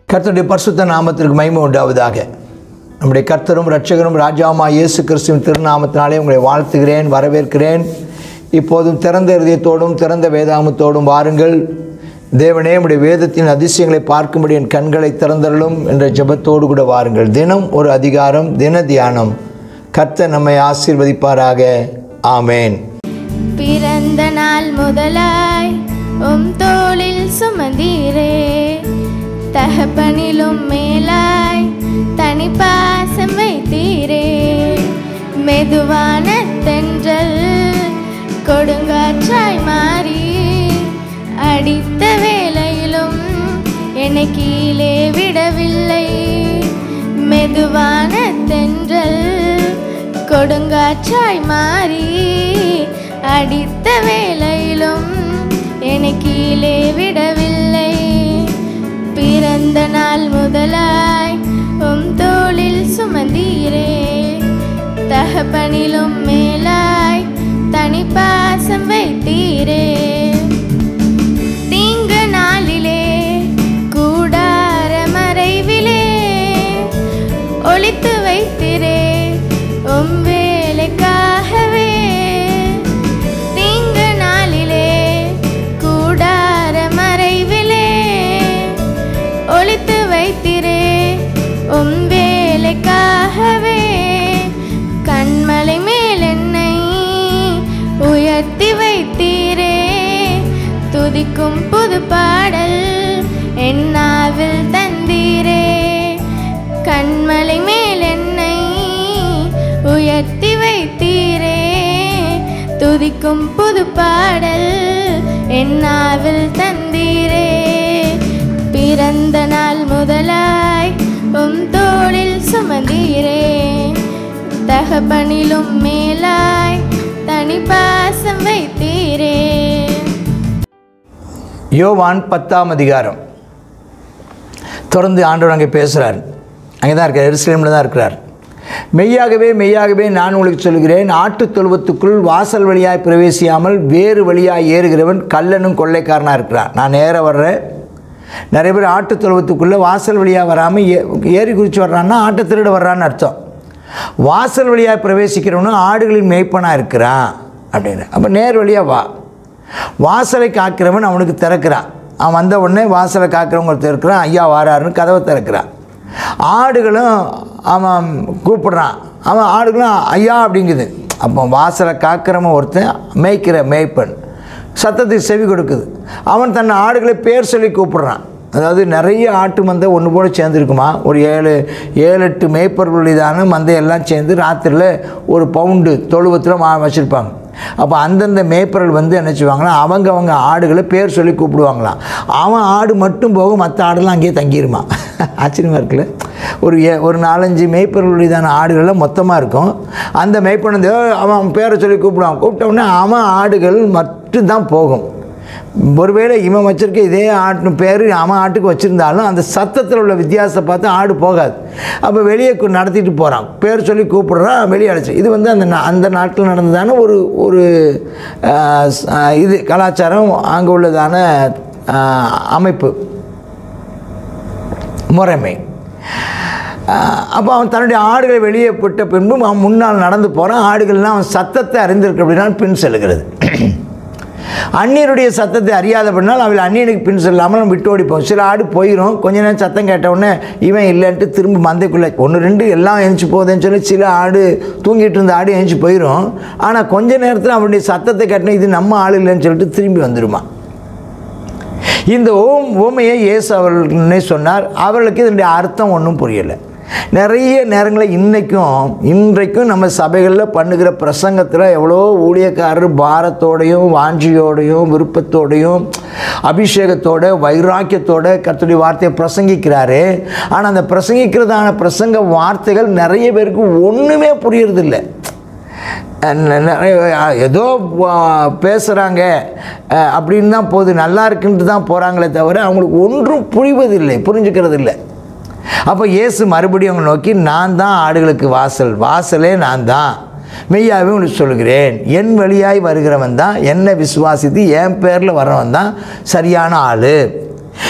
கர்த்தருடைய பரிசுத்த நாமத்திற்கு மகிமை உண்டாவதாக நம்முடைய கர்த்தரும் இரட்சகரும் ராஜாவுமா இயேசு கிறிஸ்துவின் திருநாமத்தினாலே உங்களை வாழ்த்துகிறேன் வரவேற்கிறேன் இப்போதும் திறந்த இருதயத்தோடும் திறந்த வேதாமத்தோடும் வாருங்கள் தேவனே உடைய வேதத்தின் அதிசயங்களை பார்க்கும்படி என் கண்களை திறந்தருளும் என்ற ஜெபத்தோடு கூட வாருங்கள் தினம் ஒரு அதிகாரம் தின தியானம் கர்த்தர் நம்மை ஆசீர்வதிப்பாராக ஆமேன் பிறந்த நாள் முதலாய் உம் தோளில் சுமந்தீரே தகப்பனிலும் மேலாய் தனி பாசம் வைத்தீரே மெதுவான தென்றல் கொடுங்காற்றாய் மாறி அடித்த வேளையிலும் என்னை கீழே விடவில்லை மெதுவான தென்றல் கொடுங்காற்றாய் மாறி அடித்த வேளையிலும் என்னை கீழே விடவில்லை பிறந்த நாள் முதலாய் உம் தோளில் சுமந்தீரே தகப்பனிலும் மேலாய் தனி பாசம் வைத்தீரே தீங்கு நாளிலே கூடார மறைவிலே ஒளித்து வைத்திரே உம் வேலைக்காகவே தீங்கு நாளிலே கூடார மறைவிலே ஒளித்து வைத்திரே உம் வேலைக்காகவே கண்மலை மேல் என்னை உயர்த்தி வைத்தீரே துதிக்கும் புது பாடல் என்னாவில் தந்தீரே கண்மலை மேல் என்னை உயர்த்தி வைத்தீரே துதிக்கும் புது பாடல் என்னாவில் தந்தீரே பிறந்த நாள் முதலாய் உம் தோளில் சுமந்தீரே தகப்பனிலும் மேலாய் தனி பாசம் வைத்தீரே யோவான் பத்தாம் அதிகாரம் தொடர்ந்து ஆண்டவர் அங்கே பேசுகிறார் அங்கே தான் இருக்கார் எருசலேமில் தான் இருக்கிறார் மெய்யாகவே மெய்யாகவே நான் உங்களுக்கு சொல்கிறேன் ஆட்டுத் தொழுவத்துக்குள் வாசல் வழியாய் பிரவேசியாமல் வேறு வழியாய் ஏறுகிறவன் கல்லனும் கொள்ளைக்காரனாக இருக்கிறான் நான் நேர வர்றேன் நிறைய பேர் ஆட்டுத் தொழுவத்துக்குள்ளே வாசல் வழியாக வராமல் ஏ ஏறி குறித்து வர்றான்னா ஆட்டை திருட வர்றான்னு அர்த்தம் வாசல் வழியாக பிரவேசிக்கிறவனும் ஆடுகளின் மேய்ப்பனாக இருக்கிறான் அப்படின்னு அப்போ நேர் வழியாக வா வாசலை காக்கிறவன் அவனுக்கு திறக்கிறான் அவன் வந்த உடனே வாசலை காக்கிறவங்க ஒருத்தர் இருக்கிறான் ஐயா வாராருன்னு கதவை திறக்கிறான் ஆடுகளும் அவன் கூப்பிடுறான் அவன் ஆடுகளும் ஐயா அப்படிங்குது அப்போ வாசலை காக்கிறவன் ஒருத்தன் மேய்க்கிற மேய்ப்பன் சத்தத்துக்கு செவி கொடுக்குது அவன் தன் ஆடுகளை பேர் சொல்லி கூப்பிடுறான் அதாவது நிறைய ஆட்டு மந்தை ஒன்று போல சேர்ந்துருக்குமா ஒரு ஏழு ஏழு எட்டு மேய்ப்பர்களுடையதான மந்தை எல்லாம் சேர்ந்து ராத்திரியில் ஒரு பவுண்டு தொழுவத்தில் மா வச்சுருப்பாங்க அப்போ அந்தந்த மேய்ப்பர்கள் வந்து என்ன செய்வாங்களா அவங்க அவங்க ஆடுகளை பேர் சொல்லி கூப்பிடுவாங்களாம் அவன் ஆடு மட்டும் போக மற்ற ஆடெல்லாம் அங்கேயே தங்கிருமா ஆச்சரியமாக இருக்குல்ல ஒரு ஏ ஒரு நாலஞ்சு மேய்ப்பர்களுடையதான ஆடுகள்லாம் மொத்தமாக இருக்கும் அந்த மேய்ப்பன் வந்து அவன் பேரை சொல்லி கூப்பிடுவான் கூப்பிட்ட உடனே அவன் ஆடுகள் மட்டும்தான் போகும் ஒருவேளை இவன் வச்சிருக்க இதே ஆட்டு பேர் அவன் ஆட்டுக்கு வச்சுருந்தாலும் அந்த சத்தத்தில் உள்ள வித்தியாசத்தை பார்த்து ஆடு போகாது அப்போ வெளியே கு- நடத்திட்டு போகிறான் பேர் சொல்லி கூப்பிடுறான் வெளியே அழைச்சி இது வந்து அந்த நா- அந்த நாட்டில் நடந்ததான ஒரு ஒரு ஆஹ், ஸ்- ஆஹ், இது கலாச்சாரம் அங்கே உள்ளதான ஆஹ், அமைப்பு முறைமை அப்போ அவன் தன்னுடைய ஆடுகளை வெளியே விட்ட பின்பும் அவன் முன்னால் நடந்து போகிறான் ஆடுகள்லாம் அவன் சத்தத்தை அறிந்திருக்க அப்படின்னா பின் செல்கிறது அந்நியருடைய சத்தத்தை அறியாதபடினால் அவள் அந்நியனுக்கு பின் செல்லாமல் நம்ம விட்டு ஓடிப்போம் சில ஆடு போயிடும் கொஞ்ச நேரம் சத்தம் கேட்ட உடனே இவன் இல்லைன்ட்டு திரும்ப மந்தைக்குள்ளே ஒன்று ரெண்டு எல்லாம் எழுந்துச்சு போகுதுன்னு சொல்லி சில ஆடு தூங்கிட்டு இருந்த ஆடு எழுந்துச்சு போயிடும் ஆனால் கொஞ்ச நேரத்தில் அவனுடைய சத்தத்தை கேட்டோம் இது நம்ம ஆள் இல்லைன்னு சொல்லிட்டு திரும்பி வந்துடுமா இந்த ஓம் ஓமையை இயேசு அவர்களே சொன்னார் அவர்களுக்கு இதனுடைய அர்த்தம் ஒன்றும் புரியலை நிறைய நேரங்களில் இன்றைக்கும் இன்றைக்கும் நம்ம சபைகளில் பண்ணுகிற பிரசங்கத்தில் எவ்வளோ ஊழியக்காரர் பாரத்தோடையும் வாஞ்சியோடையும் விருப்பத்தோடையும் அபிஷேகத்தோட வைராக்கியத்தோட கர்த்தருடைய வார்த்தையை பிரசங்கிக்கிறாரு ஆனால் அந்த பிரசங்கிக்கிறதான பிரசங்க வார்த்தைகள் நிறைய பேருக்கு ஒன்றுமே புரியறதில்லை ந- ந- ஏதோ பேசுகிறாங்க அப்படின்னு தான் போகுது நல்லா இருக்குன்ட்டு தான் போகிறாங்களே தவிர அவங்களுக்கு ஒன்றும் புரிவதில்லை புரிஞ்சுக்கிறது இல்லை அப்போ இயேசு மறுபடியும் அவங்க நோக்கி நான் தான் ஆடுகளுக்கு வாசல் வாசலே நான் தான் மெய்யாவே உங்களுக்கு சொல்கிறேன் என் வழியாய் வருகிறவன் தான் என்னை விசுவாசித்து என் பேரில் வர்றவன் தான் சரியான ஆள்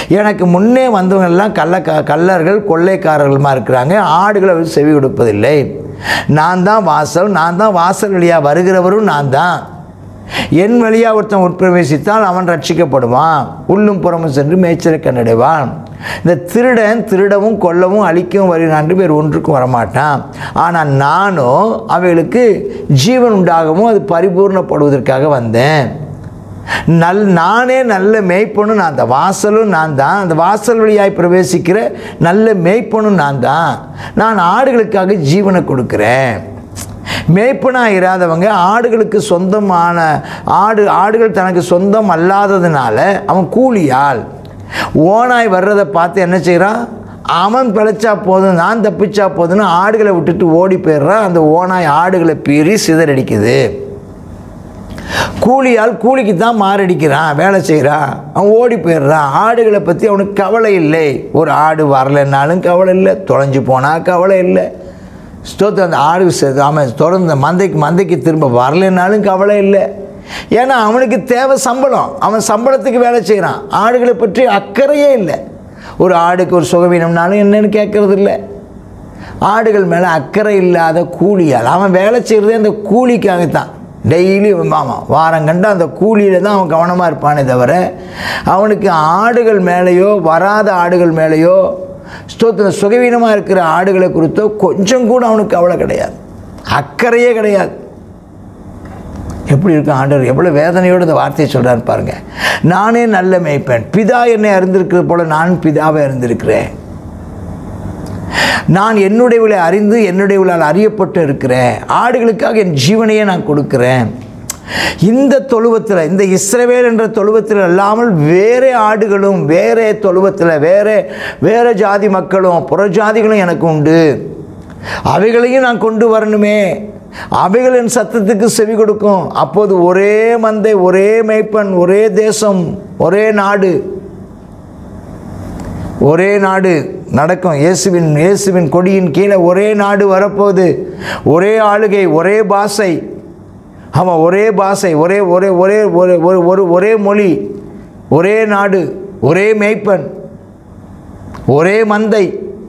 எனக்கு முன்னே வந்தவங்க எல்லாம் கள்ள கள்ளர்கள் கொள்ளைக்காரர்களுமா இருக்கிறாங்க ஆடுகளை வந்து செவி கொடுப்பதில்லை நான் தான் வாசல் நான் தான் வாசல் வழியாக வருகிறவரும் நான் தான் என் வழியாக ஒருத்தன் உட்பிரவேசித்தால் அவன் ரட்சிக்கப்படுவான் உள்ளும் புறமும் சென்று மேய்ச்சலை கண்டடைவான் இந்த திருடன் திருடவும் கொல்லவும் அழிக்கவும் வருகிறான் பேர் ஒன்றுக்கும் வரமாட்டான் ஆனால் நானும் அவைகளுக்கு ஜீவன் உண்டாகவும் அது பரிபூர்ணப்படுவதற்காக வந்தேன் நல் நானே நல்ல மேய்ப்பனும் நான் தான் வாசலும் நான் தான் அந்த வாசல் வழியாய் பிரவேசிக்கிற நல்ல மேய்ப்பனும் நான் தான் நான் ஆடுகளுக்காக ஜீவனை கொடுக்குறேன் மேய்ப்பனாக இராதவங்க ஆடுகளுக்கு சொந்தமான ஆடு ஆடுகள் தனக்கு சொந்தம் அல்லாததுனால அவன் கூலியாள் ஓனாய் வர்றதை பார்த்து என்ன செய்கிறான் அவன் பிழைச்சா போதும் நான் தப்பிச்சா போதும்னு ஆடுகளை விட்டுட்டு ஓடி போயிடுறான் அந்த ஓனாய் ஆடுகளை பீறி சிதறடிக்குது கூலியால் கூலிக்கு தான் மாரடிக்கிறான் வேலை செய்கிறான் அவன் ஓடி போயிடுறான் ஆடுகளை பற்றி அவனுக்கு கவலை இல்லை ஒரு ஆடு வரலைன்னாலும் கவலை இல்லை தொலைஞ்சு போனால் கவலை இல்லை ஸ்தோத்திரம் அந்த ஆடு செ- அவன் தொடர்ந்து மந்தைக்கு மந்தைக்கு திரும்ப வரலைன்னாலும் கவலை இல்லை ஏன்னா அவனுக்கு தேவை சம்பளம் அவன் சம்பளத்துக்கு வேலை செய்கிறான் ஆடுகளை பற்றி அக்கறையே இல்லை ஒரு ஆடுக்கு ஒரு சுகவீனம்னாலும் என்னன்னு கேட்கறது இல்லை ஆடுகள் மேலே அக்கறை இல்லாத கூலியால் அவன் வேலை செய்கிறதே அந்த கூலிக்காகத்தான் டெய்லி ஆமாம் வாரம் கண்டு அந்த கூலியில் தான் அவன் கவனமாக இருப்பானே தவிர அவனுக்கு ஆடுகள் மேலேயோ வராத ஆடுகள் மேலேயோ ஸ்தோத்திரம் சுகவீனமாக இருக்கிற ஆடுகளை குறித்தோ கொஞ்சம் கூட அவனுக்கு கவலை கிடையாது அக்கறையே கிடையாது எப்படி இருக்கும் ஆண்டவர் எவ்வளோ வேதனையோடு இந்த வார்த்தையை சொல்கிறாரு பாருங்க நானே நல்ல மேய்ப்பேன் பிதா என்னை அறிந்திருக்கிறது போல நான் பிதாவை அறிந்திருக்கிறேன் நான் என்னுடையவளை அறிந்து என்னுடையவளால் அறியப்பட்டு இருக்கிறேன் ஆடுகளுக்காக என் ஜீவனையே நான் கொடுக்கிறேன் இந்த தொழுவத்தில் இந்த இஸ்ரவேல் என்ற தொழுவத்தில் அல்லாமல் வேறே ஆடுகளும் வேறே தொழுவத்தில் வேறே வேறு ஜாதி மக்களும் புறஜாதிகளும் எனக்கு உண்டு அவைகளையும் நான் கொண்டு வரணுமே அவைகள் என் சத்தத்துக்கு செவி கொடுக்கும் அப்போது ஒரே மந்தை ஒரே மேய்ப்பன் ஒரே தேசம் ஒரே நாடு ஒரே நாடு நடக்கும் இயேசுவின் இயேசுவின் கொடியின் கீழே ஒரே நாடு வரப்போகுது ஒரே ஆளுகை ஒரே பாஷை ஆமாம் ஒரே பாஷை ஒரே ஒரே ஒரே ஒரு ஒரு ஒரு ஒரே மொழி ஒரே நாடு ஒரே மேய்ப்பன் ஒரே மந்தை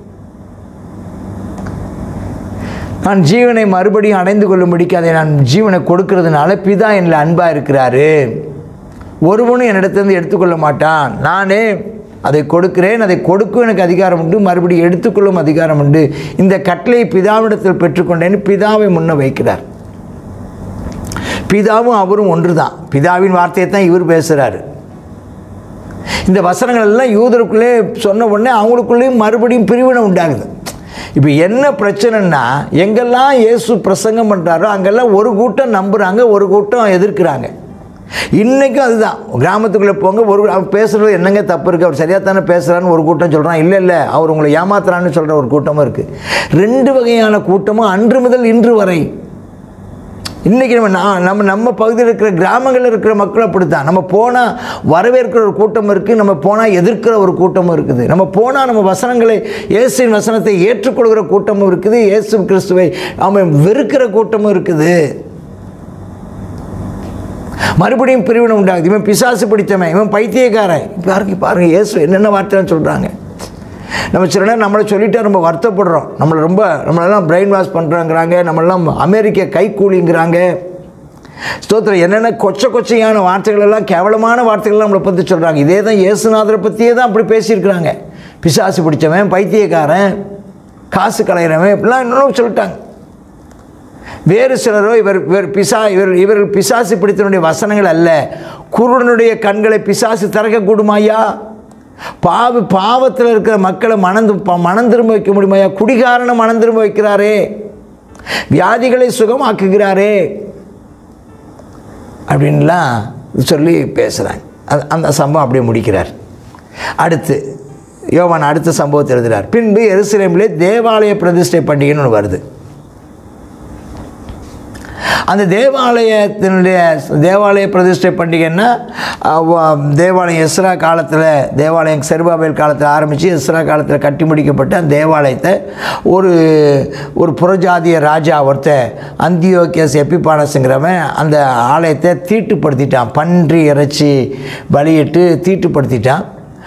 நான் ஜீவனை மறுபடியும் அடைந்து கொள்ளும்படிக்கு அதை நான் ஜீவனை கொடுக்கறதுனால பிதா என்னில் அன்பாக இருக்கிறாரு ஒருவனும் என்னிடத்திலிருந்து எடுத்துக்கொள்ள மாட்டான் நானே அதை கொடுக்கிறேன் அதை கொடுக்கும் எனக்கு அதிகாரம் உண்டு மறுபடியும் எடுத்துக்கொள்ளும் அதிகாரம் உண்டு இந்த கட்டளையை பிதாவிடத்தில் பெற்றுக்கொண்டேன்னு பிதாவை முன்ன வைக்கிறார் பிதாவும் அவரும் ஒன்று தான் பிதாவின் வார்த்தையை தான் இவர் பேசுகிறாரு இந்த வசனங்கள் எல்லாம் யூதருக்குள்ளே சொன்ன உடனே அவங்களுக்குள்ளேயும் மறுபடியும் பிரிவினை உண்டாகுது இப்போ என்ன பிரச்சனைன்னா எங்கெல்லாம் இயேசு பிரசங்கம் பண்ணுறாரோ அங்கெல்லாம் ஒரு கூட்டம் நம்புகிறாங்க ஒரு கூட்டம் எதிர்க்கிறாங்க இன்றைக்கும் அதுதான் கிராமத்துக்குள்ளே போங்க ஒரு அவர் பேசுகிறது என்னங்க தப்பு இருக்குது அவர் சரியாக தானே பேசுகிறான்னு ஒரு கூட்டம் சொல்கிறான் இல்லை இல்லை அவர் உங்களை ஏமாத்துறான்னு சொல்கிற ஒரு கூட்டமும் இருக்குது ரெண்டு வகையான கூட்டமும் அன்று முதல் இன்று வரை இன்றைக்கி நம்ம நான் நம்ம நம்ம பகுதியில் இருக்கிற கிராமங்களில் இருக்கிற மக்கள் அப்படித்தான் நம்ம போனால் வரவேற்கிற ஒரு கூட்டம் இருக்குது நம்ம போனால் எதிர்க்கிற ஒரு கூட்டமும் இருக்குது நம்ம போனால் நம்ம வசனங்களை இயேசுவின் வசனத்தை ஏற்றுக்கொள்கிற கூட்டமும் இருக்குது இயேசு கிறிஸ்துவை அவன் வெறுக்கிற கூட்டமும் இருக்குது மறுபடியும் பிரிவினை உண்டாகுது இவன் பிசாசு பிடித்தவன் இவன் பைத்தியக்காரன் பாருங்க பாருங்க இயேசு என்னென்ன வார்த்தைன்னு சொல்கிறாங்க நம்ம சில நேரம் நம்மளை சொல்லிட்டா ரொம்ப வருத்தப்படுறோம் நம்மளை ரொம்ப நம்மளெல்லாம் பிரெயின் வாஷ் பண்ணுறாங்கிறாங்க நம்மளெல்லாம் அமெரிக்க கைக்கூலிங்கிறாங்க ஸ்தோத்திரம் என்னென்ன கொச்ச கொச்சையான வார்த்தைகள் எல்லாம் கேவலமான வார்த்தைகள் நம்மளை பற்றி சொல்கிறாங்க இதே தான் இயேசுநாதரை பற்றியே தான் அப்படி பேசியிருக்கிறாங்க பிசாசு பிடிச்சவன் பைத்தியக்காரன் காசு கலையிறவன் இப்படிலாம் இன்னும் சொல்லிட்டாங்க வேறு சிலரோ இவர் இவர் பிசா இவர் இவர்கள் பிசாசு பிடித்தனுடைய வசனங்கள் அல்ல குருடனுடைய கண்களை பிசாசு திறக்கக்கூடுமாயா பாவ பாவத்தில் இருக்கிற மக்களை மணந்து ப- மனம் திரும்ப வைக்க முடியுமாயா குடிகாரனை மனம் திரும்ப வைக்கிறாரே வியாதிகளை சுகமாக்குகிறாரே அப்படின்லாம் சொல்லி பேசுகிறாங்க அது அந்த சம்பவம் அப்படியே முடிக்கிறார் அடுத்து யோவான் அடுத்த சம்பவத்தை எழுதுகிறார் பின்பு எருசலேமிலே தேவாலய பிரதிஷ்டை பண்டிகைன்னு ஒன்று வருது அந்த தேவாலயத்தினுடைய தேவாலய பிரதிஷ்டை பண்டிகைன்னா அஹ், வ- தேவாலயம் எஸ்ரா காலத்தில் தேவாலயம் செருபாபேல் காலத்தில் ஆரம்பித்து எஸ்ரா காலத்தில் கட்டி முடிக்கப்பட்ட அந்த தேவாலயத்தை ஒரு ஒரு புறஜாதிய ராஜா ஒருத்தன் அந்தியோக்கியஸ் எப்பிபானஸுங்கிறவன் அந்த ஆலயத்தை தீட்டுப்படுத்திட்டான் பன்றி இறைச்சி பலியிட்டு தீட்டுப்படுத்திட்டான்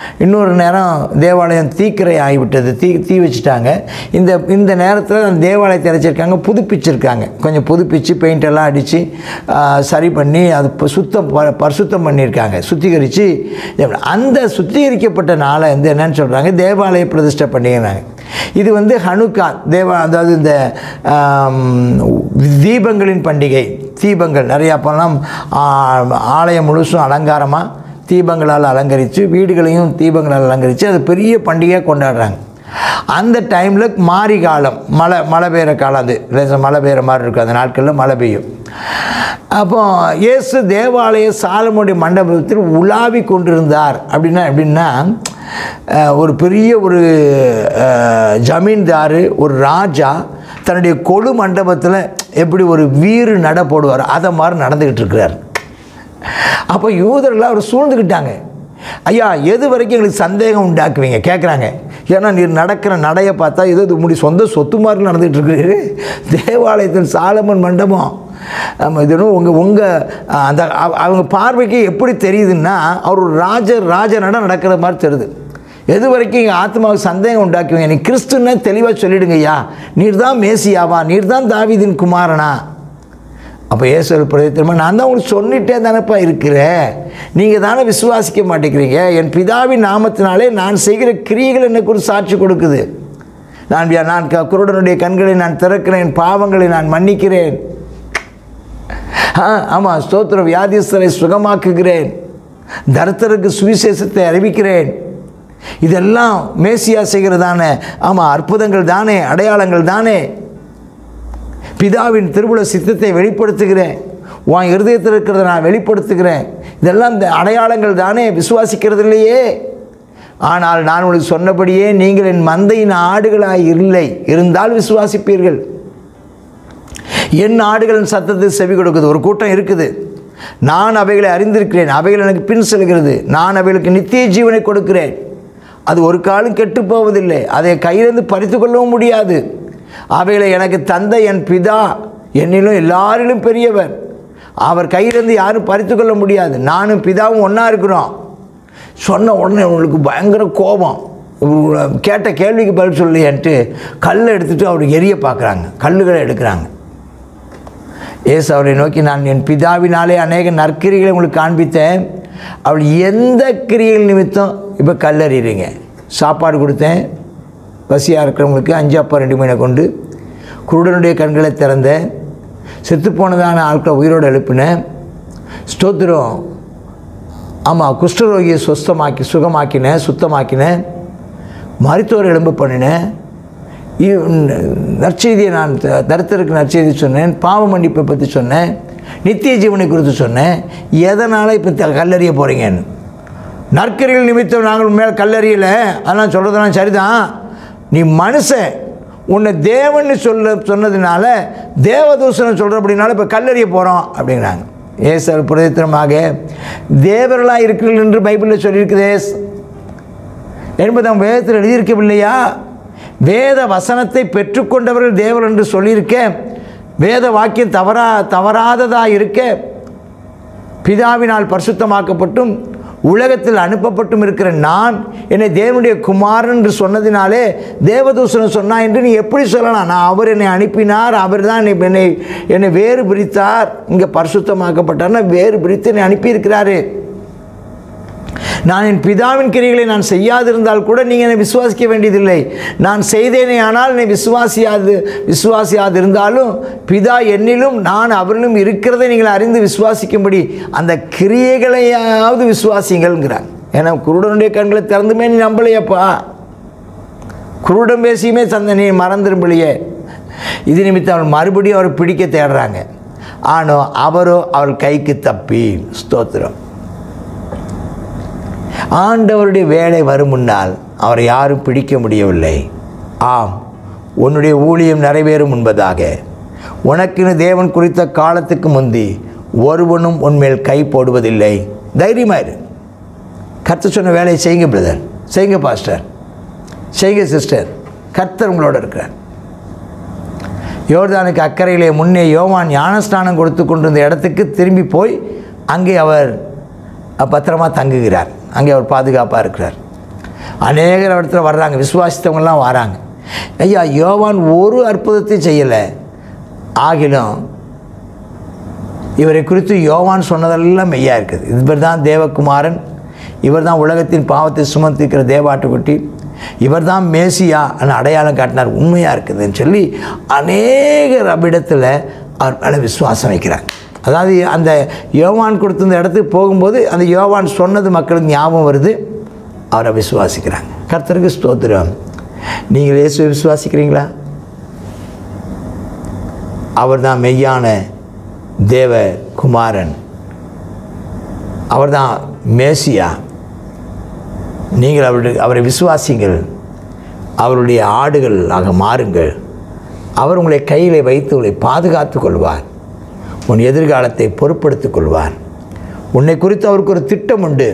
இன்னொரு நேரம் தேவாலயம் தீக்கிரை ஆகிவிட்டது தீ தீ வச்சுட்டாங்க இந்த இந்த நேரத்தில் அந்த தேவாலயத்தை இறைச்சிருக்காங்க புதுப்பிச்சிருக்காங்க கொஞ்சம் புதுப்பிச்சு பெயிண்ட் எல்லாம் அடித்து சரி பண்ணி அது ப- சுத்தம் ப- பரிசுத்தம் பண்ணியிருக்காங்க சுத்திகரித்து அந்த சுத்திகரிக்கப்பட்ட நாளை வந்து என்னன்னு சொல்கிறாங்க தேவாலய பிரதிஷ்டை பண்ணிக்கிறாங்க இது வந்து ஹனுக்கா தேவா அதாவது இந்த ஆம், தீபங்களின் பண்டிகை தீபங்கள் நிறையா அப்போல்லாம் ஆ, ஆலயம் முழுசும் அலங்காரமாக தீபங்களால் அலங்கரித்து வீடுகளையும் தீபங்களால் அலங்கரித்து அது பெரிய பண்டிகையாக கொண்டாடுறாங்க அந்த டைமில் மாரி காலம் மழை மழை பெய்கிற காலம் அது லேசா மழை பெய்கிற மாதிரி இருக்கும் அந்த நாட்களில் மழை பெய்யும் அப்போ இயேசு தேவாலய சாலமுடைய மண்டபத்தில் உலாவி கொண்டிருந்தார் அப்படின்னா எப்படின்னா அஹ், ஒரு பெரிய ஒரு அஹ், ஜமீன்தார் ஒரு ராஜா தன்னுடைய கொழு மண்டபத்தில் எப்படி ஒரு வீறு நட போடுவார் அதை மாதிரி நடந்துக்கிட்டு இருக்கிறார் அப்போ யூதர்கள்லாம் அவர் சூழ்ந்துக்கிட்டாங்க ஐயா எது வரைக்கும் எங்களுக்கு சந்தேகம் உண்டாக்குவீங்க கேட்குறாங்க ஏன்னா நீர் நடக்கிற நடையை பார்த்தா ஏதோ இது முடி சொந்த சொத்து மாதிரி நடந்துகிட்டு இருக்குது தேவாலயத்தில் சாலமன் மண்டபம் ஆமாம் இது உங்கள் உங்கள் அந்த அவ- அவங்க பார்வைக்கு எப்படி தெரியுதுன்னா அவர் ஒரு ராஜ ராஜ நட நடக்கிற மாதிரி தெரியுது எது வரைக்கும் எங்கள் ஆத்மாவுக்கு சந்தேகம் உண்டாக்குவீங்க நீ கிறிஸ்துன்னு தெளிவாக சொல்லிடுங்க ஐயா நீர் தான் மேசியாவா நீர் தான் தாவீதின் குமாரனா அப்போ ஏசுவர் பிரதித்திரமா நான் தான் உங்களுக்கு சொல்லிட்டே தானேப்பா இருக்கிறேன் நீங்கள் தானே விசுவாசிக்க மாட்டேங்கிறீங்க என் பிதாவின் நாமத்தினாலே நான் செய்கிற கிரியைகள் என்ன குறித்து சாட்சி கொடுக்குது நான் வியா- நான் க- குருடனுடைய கண்களை நான் திறக்கிறேன் பாவங்களை நான் மன்னிக்கிறேன் ஆ ஆமாம் ஸ்தோத்திர வியாதிஸ்தரை சுகமாக்குகிறேன் தரித்திரருக்கு சுவிசேஷத்தை அறிவிக்கிறேன் இதெல்லாம் மேசியா செய்கிறதான ஆமாம் அற்புதங்கள் தானே அடையாளங்கள் தானே பிதாவின் திருவுள சித்தத்தை வெளிப்படுத்துகிறேன் உன் இருதயத்தில் இருக்கிறத நான் வெளிப்படுத்துகிறேன் இதெல்லாம் இந்த அடையாளங்கள் தானே விசுவாசிக்கிறது இல்லையே ஆனால் நான் உங்களுக்கு சொன்னபடியே நீங்கள் என் மந்தையின் ஆடுகளாய் இல்லை இருந்தால் விசுவாசிப்பீர்கள் என் ஆடுகளின் சத்தத்தை செவி கொடுக்குது ஒரு கூட்டம் இருக்குது நான் அவைகளை அறிந்திருக்கிறேன் அவைகள் எனக்கு பின் செல்கிறது நான் அவைகளுக்கு நித்திய ஜீவனை கொடுக்கிறேன் அது ஒரு காலம் கெட்டுப் போவதில்லை அதை கையிலிருந்து பறித்து கொள்ளவும் முடியாது அவைகளை எனக்கு தந்த என் பிதா என்னிலும் எல்லாரிலும் பெரியவர் அவர் கையிலிருந்து யாரும் பறித்து கொள்ள முடியாது நானும் பிதாவும் ஒன்றா இருக்கிறோம் சொன்ன உடனே உங்களுக்கு பயங்கர கோபம் இவரு கேட்ட கேள்விக்கு பதில் சொல்லியன்ட்டு கல்லை எடுத்துகிட்டு அவருக்கு எரிய பார்க்குறாங்க கல்லுகளை எடுக்கிறாங்க ஏசு அவரை நோக்கி நான் என் பிதாவினாலே அநேக நற்கிரிகளை உங்களுக்கு காண்பித்தேன் அவள் எந்த கிரியைகள் நிமித்தம் இப்போ கல்லறிறீங்க சாப்பாடு கொடுத்தேன் பசியாக இருக்கிறவங்களுக்கு அஞ்சு அப்பா ரெண்டு மீனை கொண்டு குருடனுடைய கண்களை திறந்தேன் செத்துப்போனதான ஆட்களை உயிரோடு எழுப்பினேன் ஸ்தோத்திரம் ஆமாம் குஷ்டரோகியை சுஸ்தமாக்கி சுகமாக்கினேன் சுத்தமாக்கினேன் மருத்துவர் எலும்பு பண்ணினேன் இ- நற்செய்தியை நான் த- தரித்திரருக்கு நற்செய்தி சொன்னேன் பாவ மன்னிப்பை பற்றி சொன்னேன் நித்திய ஜீவனை குறித்து சொன்னேன் எதனால் இப்போ த- கல்லறிய போகிறீங்கன்னு நற்கரிகள் நிமித்தம் நாங்கள் மேல் கல்லறியல அதெல்லாம் சொல்கிறதெல்லாம் சரிதான் நீ மனுஷன் உன்னை தேவன்னு சொல்ல சொன்னதுனால தேவதூஷணம் சொல்கிறபடினால இப்போ கல்லறிய போகிறோம் அப்படிங்கிறாங்க ஏசர் புரதித்திரமாக தேவர்களாக இருக்கிறீர்கள் என்று பைபிளில் சொல்லியிருக்குதே என்பதாம் வேதத்தில் எழுதியிருக்கவில்லையா வேத வசனத்தை பெற்றுக்கொண்டவர்கள் தேவர் என்று சொல்லியிருக்க வேத வாக்கியம் தவறா தவறாததாக இருக்க பிதாவினால் பரிசுத்தமாக்கப்பட்டும் உலகத்தில் அனுப்பப்பட்டும் இருக்கிற நான் என்னை தேவனுடைய குமாரன் என்று சொன்னதினாலே தேவதூஷணம் சொன்னா என்று நீ எப்படி சொல்லலாம் நான் அவர் என்னை அனுப்பினார் அவர் தான் என்னை என்னை என்னை வேறு பிரித்தார் இங்கே பரிசுத்தமாக்கப்பட்டார்னா வேறு பிரித்து என்னை அனுப்பியிருக்கிறாரு நான் என் பிதாவின் கிரிகளை நான் செய்யாதிருந்தால் கூட நீங்கள் என்னை விசுவாசிக்க வேண்டியதில்லை நான் செய்தேனே ஆனால் என்னை விசுவாசியாது விசுவாசியாது இருந்தாலும் பிதா என்னிலும் நான் அவரிலும் இருக்கிறதை நீங்கள் அறிந்து விசுவாசிக்கும்படி அந்த கிரியைகளையாவது விசுவாசிங்கள்ங்கிறாங்க ஏன்னா குருடனுடைய கண்களை திறந்துமே நீ நம்பலையப்பா குருடன் பேசியுமே தந்த நீ மறந்துரும்பலையே இது நிமித்தம் அவள் மறுபடியும் அவர் பிடிக்க தேடுறாங்க ஆனோ அவரோ அவள் கைக்கு தப்பி ஸ்தோத்திரம் ஆண்டவருடைய வேலை வரும் முன்னால் அவரை யாரும் பிடிக்க முடியவில்லை ஆம் உன்னுடைய ஊழியம் நிறைவேறும் முன்பதாக உனக்குன்னு தேவன் குறித்த காலத்துக்கு முந்தி ஒருவனும் உன்மேல் கை போடுவதில்லை தைரியமாயிரு கர்த்தர் சொன்ன வேலையை செய்யுங்க பிரதர் செய்யுங்க பாஸ்டர் செய்யுங்க சிஸ்டர் கர்த்தர் உங்களோட இருக்கிறார் யோர்தானுக்கு அக்கறையிலே முன்னே யோவான் ஞானஸ்நானம் கொடுத்து கொண்டிருந்த இடத்துக்கு திரும்பி போய் அங்கே அவர் பத்திரமா தங்குகிறார் அங்கே அவர் பாதுகாப்பாக இருக்கிறார் அநேகர் இடத்துல வர்றாங்க விசுவாசித்தவங்கெல்லாம் வராங்க ஐயா யோவான் ஒரு அற்புதத்தையும் செய்யலை ஆகிலும் இவரை குறித்து யோவான் சொன்னதெல்லாம் மெய்யா இருக்குது இவர் தான் தேவகுமாரன் இவர் தான் உலகத்தின் பாவத்தை சுமந்திருக்கிற தேவாட்டுக்குட்டி இவர் தான் மேசியா அடையாளம் காட்டினார் உண்மையாக இருக்குதுன்னு சொல்லி அநேகர் அவ்விடத்தில் அவர் மேலே விசுவாசம் வைக்கிறாங்க அதாவது அந்த யோவான் கொடுத்திருந்த இடத்துக்கு போகும்போது அந்த யோவான் சொன்னது மக்களுக்கு ஞாபகம் வருது அவரை விசுவாசிக்கிறாங்க கர்த்தருக்கு ஸ்தோத்திரம் நீங்கள் இயேசுவை விசுவாசிக்கிறீங்களா அவர் தான் மெய்யான தேவ குமாரன் அவர்தான் மேசியா நீங்கள் அவருடைய அவரை விசுவாசிங்கள் அவருடைய ஆடுகள் ஆக மாறுங்கள் அவர் உங்களை கையிலே வைத்து உங்களை பாதுகாத்துக் கொள்வார் உன் எதிர்காலத்தை பொறுப்படுத்திக் கொள்வார் உன்னை குறித்து அவருக்கு ஒரு திட்டம் உண்டு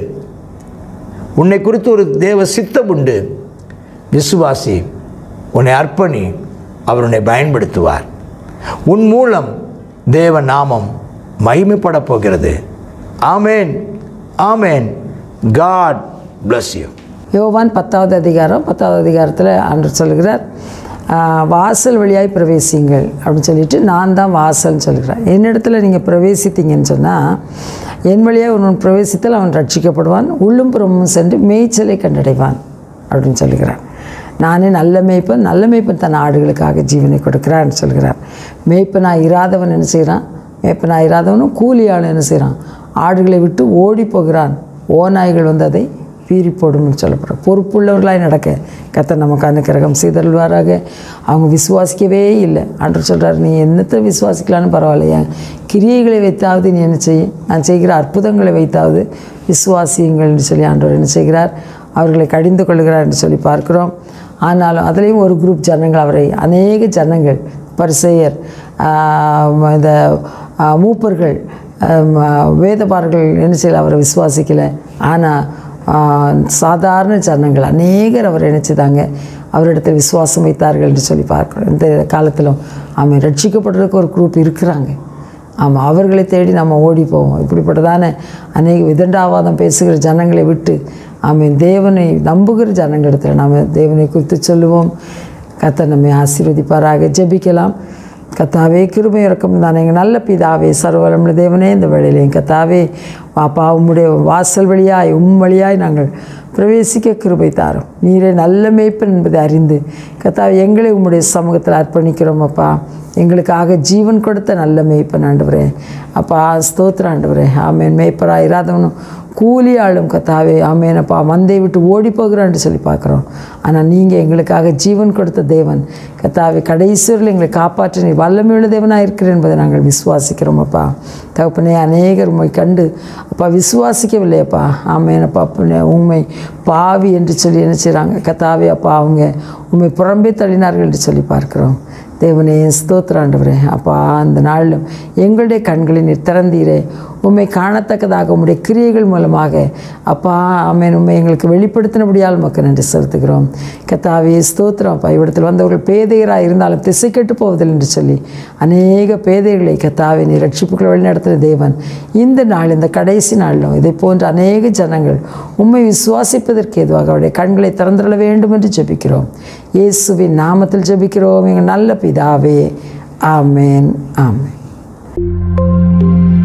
உன்னை குறித்து ஒரு தேவ சித்தம் உண்டு விசுவாசி உன்னை அர்ப்பணி அவர் உன்னை பயன்படுத்துவார் உன் மூலம் தேவ நாமம் மகிமைப்பட போகிறது ஆமேன் ஆமேன் காட் bless you யோவான் பத்தாவது அதிகாரம் பத்தாவது அதிகாரத்தில் அன்று சொல்கிறார் ஆஹ், வாசல் வழியாய் பிரவேசிங்கள் அப்படின்னு சொல்லிட்டு நான் தான் வாசல்னு சொல்கிறேன் என்னிடத்துல நீங்கள் பிரவேசித்தீங்கன்னு சொன்னால் என் வழியாக ஒருவன் பிரவேசித்தால் அவன் ரட்சிக்கப்படுவான் உள்ளும் புறமும் சென்று மேய்ச்சலை கண்டடைவான் அப்படின்னு சொல்லுகிறார் நானே நல்ல மேய்ப்பன் நல்ல மேய்ப்பன் தன் ஆடுகளுக்காக ஜீவனை கொடுக்கிறான்னு சொல்கிறார் மேய்ப்பனாக இராதவன் என்ன செய்கிறான் மேய்ப்பனாக இராதவனும் கூலி ஆள் என்ன செய்கிறான் ஆடுகளை விட்டு ஓடி போகிறான் ஓநாய்கள் வந்து அதை பீறி போடும்னு சொல்லப்படுறோம் பொறுப்புள்ளவர்களாய் நடக்க கர்த்தர் நமக்கு அனுக்கிரகம் செய்தருள்வாராக அவங்க விசுவாசிக்கவே இல்லை அன்று சொல்கிறார் நீ என்னத்தை விசுவாசிக்கலான்னு பரவாயில்லையா கிரியைகளை வைத்தாவது நீ என்ன செய்ய நான் செய்கிற அற்புதங்களை வைத்தாவது விசுவாசியுங்கள் என்று சொல்லி ஆண்டவர் என்ன செய்கிறார் அவர்களை கடிந்து கொள்கிறார் என்று சொல்லி பார்க்கிறோம் ஆனாலும் அதுலேயும் ஒரு குரூப் ஜனங்கள் அவரை அநேக ஜனங்கள் பரிசெயர் ஆஹ் இந்த ஆஹ் மூப்பர்கள் ஆஹ் வேதபாரர்கள் என்ன செய்யல அவரை விசுவாசிக்கலை ஆனால் சாதாரண ஜனங்கள் அநேகர் அவர் நினச்சிதாங்க அவரிடத்தில் விசுவாசம் வைத்தார்கள் என்று சொல்லி பார்க்கிறோம் இந்த காலத்திலும் ஆமாம் ரட்சிக்கப்படுறதுக்கு ஒரு குரூப் இருக்கிறாங்க ஆமாம் அவர்களை தேடி நம்ம ஓடி போவோம் இப்படிப்பட்டதான அநேக விதண்டாவாதம் பேசுகிற ஜனங்களை விட்டு ஆமாம் தேவனை நம்புகிற ஜனங்களிடத்தில் நாம் தேவனை குறித்து சொல்லுவோம் கர்த்தர் நம்மை ஆசீர்வதிப்பாராக ஜெபிக்கலாம் கத்தாவே கிருபை இறக்கம் தான் எங்கள் நல்ல பிதாவே சர்வலமுள்ள தேவனே இந்த வேளையிலேயும் கத்தாவே பாப்பா உம்முடைய வாசல் வழியாய் உம் வழியாய் நாங்கள் பிரவேசிக்க கிருபை தாரும் நீரே நல்ல மேய்ப்பன் என்பதை அறிந்து கத்தாவே எங்களை உம்முடைய சமூகத்தில் அர்ப்பணிக்கிறோம் அப்பா எங்களுக்காக ஜீவன் கொடுத்த நல்ல மேய்ப்பன் ஆண்டவரே அப்பா ஸ்தோத்திர ஆண்டவரே ஆமேன் மேய்ப்பராக இராதவனும் கூலி ஆளும் கத்தாவே ஆமேனப்பா மந்தை விட்டு ஓடி போகிறான்னு சொல்லி பார்க்குறோம் ஆனால் நீங்கள் எங்களுக்காக ஜீவன் கொடுத்த தேவன் கத்தாவே கடைசியில் எங்களை காப்பாற்ற நீ வல்லமையுள்ள தேவனாக இருக்கிறேன் என்பதை நாங்கள் விசுவாசிக்கிறோம் அப்பா தகப்பனே அநேகர் உண்மை கண்டு அப்பா விசுவாசிக்கவில்லையப்பா ஆமேனப்பா அப்பனே உண்மை பாவி என்று சொல்லி என்ன செய்கிறாங்க கத்தாவே அப்பா அவங்க உண்மை புறம்பே தள்ளினார்கள் என்று சொல்லி பார்க்கிறோம் தேவனே ஸ்தோத்திராண்டவரே அப்பா அந்த நாளிலும் எங்களுடைய கண்களை நீர் திறந்தீரே உண்மை காணத்தக்கதாக உம்முடைய கிரியைகள் மூலமாக அப்பா ஆமேன் உண்மை எங்களுக்கு வெளிப்படுத்தினபடியால் மக்கள் நன்றி செலுத்துகிறோம் கத்தாவே ஸ்தோத்திரம் அப்பா இவ்விடத்தில் வந்தவர்கள் பேதையராக இருந்தாலும் திசை கெட்டு போவதில்லை என்று சொல்லி அநேக பேதைகளை கத்தாவே நீ ரட்சிப்புகளை வழிநடத்துகிற தேவன் இந்த நாள் இந்த கடைசி நாளிலும் இதை போன்ற அநேக ஜனங்கள் உண்மை விசுவாசிப்பதற்கு ஏதுவாக அவருடைய கண்களை திறந்துள்ள வேண்டும் என்று ஜெபிக்கிறோம் இயேசுவின் நாமத்தில் ஜெபிக்கிறோம் எங்கள் நல்ல பிதாவே ஆமேன் ஆமேன்